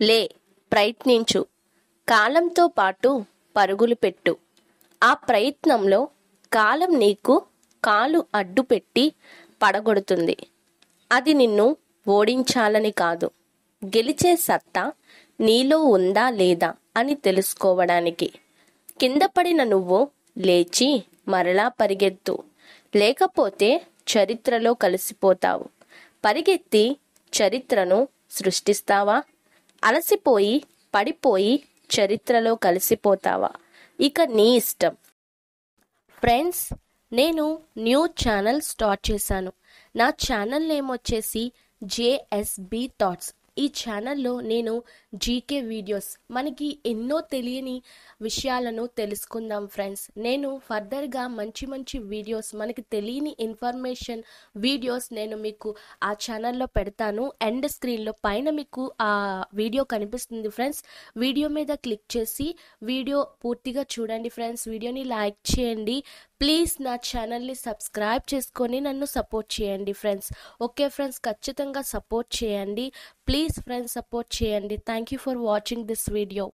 లే ప్రయత్నించు కాలంతో పాటు పరుగులు పెట్టు ఆ ప్రయత్నంలో కాలం నీకు కాలు అడ్డుపెట్టి పడగొడుతుంది అది నిన్ను ఓడించాలని కాదు గెలిచే సత్తా నీలో ఉందా లేదా అని తెలుసుకోవడానికి కింద పడిన నువ్వు లేచి మరలా పరిగెత్తు లేకపోతే చరిత్రలో కలిసిపోతావు పరిగెత్తి చరిత్రను సృష్టిస్తావా అలసిపోయి పడిపోయి చరిత్రలో కలిసిపోతావా ఇక నీ ఇష్టం ఫ్రెండ్స్ నేను న్యూ ఛానల్ స్టార్ట్ చేశాను నా ఛానల్ నేమ్ వచ్చేసి జేఎస్బి థాట్స్ ఈ ఛానల్లో నేను జీకే వీడియోస్ మనకి ఎన్నో తెలియని విషయాలను తెలుసుకుందాం ఫ్రెండ్స్ నేను ఫర్దర్గా మంచి మంచి వీడియోస్ మనకి తెలియని ఇన్ఫర్మేషన్ వీడియోస్ నేను మీకు ఆ ఛానల్లో పెడతాను ఎండ్ స్క్రీన్లో పైన మీకు ఆ వీడియో కనిపిస్తుంది ఫ్రెండ్స్ వీడియో మీద క్లిక్ చేసి వీడియో పూర్తిగా చూడండి ఫ్రెండ్స్ వీడియోని లైక్ చేయండి ప్లీజ్ నా ఛానల్ని సబ్స్క్రైబ్ చేసుకొని నన్ను సపోర్ట్ చేయండి ఫ్రెండ్స్ ఓకే ఫ్రెండ్స్ ఖచ్చితంగా సపోర్ట్ చేయండి ప్లీజ్ ఫ్రెండ్స్ సపోర్ట్ చేయండి thank you for watching this video